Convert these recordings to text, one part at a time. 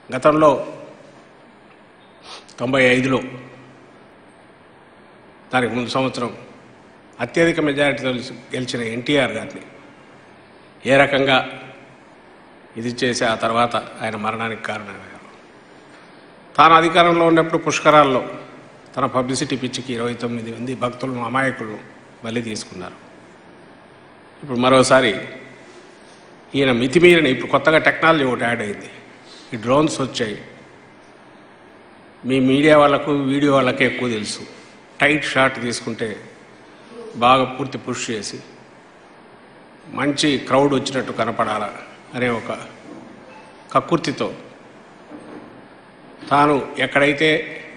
గతంలో తొంభై ఐదులో దానికి ముందు సంవత్సరం అత్యధిక మెజారిటీతో గెలిచిన ఎన్టీఆర్ గారిని ఏ రకంగా ఇది చేసి ఆ తర్వాత ఆయన మరణానికి కారణమయ్యారు తాను అధికారంలో ఉన్నప్పుడు పుష్కరాల్లో తన పబ్లిసిటీ పిచ్చికి ఇరవై తొమ్మిది మంది భక్తులను అమాయకులను బలి తీసుకున్నారు ఇప్పుడు మరోసారి ఈయన మితిమీరిన ఇప్పుడు కొత్తగా టెక్నాలజీ ఒకటి యాడ్ అయింది ఈ డ్రోన్స్ వచ్చాయి మీ మీడియా వాళ్ళకు వీడియో వాళ్ళకే ఎక్కువ తెలుసు టైట్ షాట్ తీసుకుంటే బాగా పూర్తి పుష్ చేసి మంచి క్రౌడ్ వచ్చినట్టు కనపడాలా అనే ఒక కక్కుర్తితో తాను ఎక్కడైతే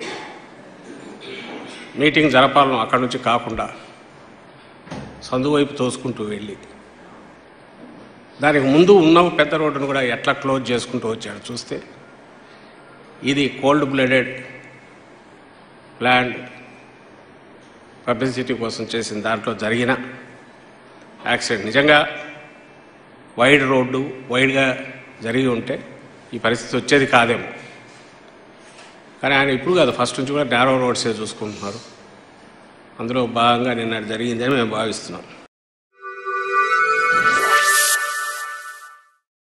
మీటింగ్ జరపాలనో అక్కడి నుంచి కాకుండా సందు వైపు తోసుకుంటూ వెళ్ళి దానికి ముందు ఉన్న పెద్ద రోడ్డును కూడా ఎట్లా క్లోజ్ చేసుకుంటూ వచ్చాడు చూస్తే ఇది కోల్డ్ బ్లడెడ్ ప్లాండ్ పబ్లిసిటీ కోసం చేసిన దాంట్లో జరిగిన యాక్సిడెంట్ నిజంగా వైడ్ రోడ్డు వైడ్గా జరిగి ఉంటే ఈ పరిస్థితి వచ్చేది కాదేమో కానీ ఆయన ఇప్పుడు కాదు ఫస్ట్ నుంచి కూడా నేరో రోడ్సే చూసుకుంటున్నారు అందులో భాగంగా నిన్న జరిగిందని మేము భావిస్తున్నాం